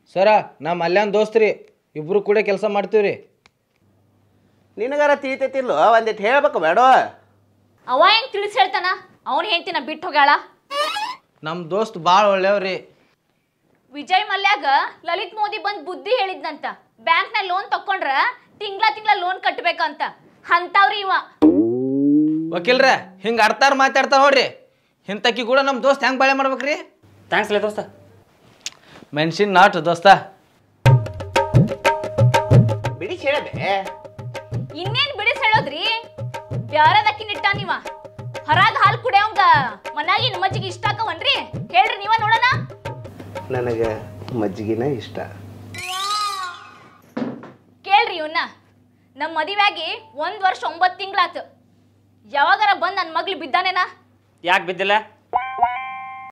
ಸರ ನಾ ಮಲ್ಯಾನ್ ದೋಸ್ತ್ರಿ ಇಬ್ರು ಕೂಡ ಕೆಲಸ ಮಾಡ್ತೀವಿ ರೀ ನಿನಗಾರ ತಿಳಿತೈತಿಲ್ಲೋ ಒಂದಿಟ್ಟು ಹೇಳ್ಬೇಕು ಬೇಡ ಅವ ಹೆಂಗ್ ತಿಳಿಸಿ ಹೇಳ್ತಾನ ಅವನ್ ಹೆಂಡ್ತಿನ ಬಿಟ್ಟು ಹೋಗ್ಯಾಳ ನಮ್ಮ ದೋಸ್ತ್ ಭಾಳ ಒಳ್ಳೆಯವ್ರಿ ವಿಜಯ್ ಮಲ್ಯಾಗ ಲಲಿತ್ ಮೋದಿ ಬಂದ್ ಬುದ್ಧಿ ಹೇಳಿದ್ನಂತ ಬ್ಯಾಂಕ್ನ ಲೋನ್ ತಕೊಂಡ್ರ ತಿಂಗ್ಳ ತಿಂಗ್ಳ ಲೋನ್ ಕಟ್ಬೇಕಂತ ಅಂತವ್ರಿ ಇವ ವಕೀಲ್ರ ಹಿಂಗೆ ಅರ್ಥಾರ ಮಾತಾಡ್ತಾರ ನೋಡ್ರಿ ಇಂಥಕ್ಕಿ ಕೂಡ ನಮ್ಮ ದೋಸ್ತ್ ಹೆಂಗೆ ಬಾಳೆ ಮಾಡ್ಬೇಕ್ರಿ ಥ್ಯಾಂಕ್ಸ್ ಲೇ ದೋಸ್ತ ಮೆಣಸಿನ ನಾಟ್ ದೋಸ್ತ ಬಿಡಿ ಹೇಳಬೇ ಇನ್ನೇನ್ ಬಿಡಿಸ್ ಹೇಳೋದ್ರಿ ಬ್ಯಾರದಕ್ಕಿ ನಿಟ್ಟ ನೀವ ಹೊರಗ್ ಹಾಲು ಕುಡಿಯವಂಗ ಮನ್ಯಾಗ ಮಜ್ಜಿಗೆ ಇಷ್ಟ ಆಕವನ್ರಿ ಹೇಳ್ರಿ ನೀವ ನೋಡೋಣ ನನಗೆ ಮಜ್ಜಿಗೆನ ಇಷ್ಟ ಕೇಳ್ರಿ ಇವನ್ನ ನಮ್ಮ ಮದುವೆಯಾಗಿ ಒಂದ್ ವರ್ಷ ಒಂಬತ್ತು ತಿಂಗಳಾತು ಯಾವಾಗಾರ ಬಂದ್ ನನ್ನ ಮಗ್ಳು ಬಿದ್ದಾನೇನಾ ಯಾಕೆ ಬಿದ್ದಿಲ್ಲ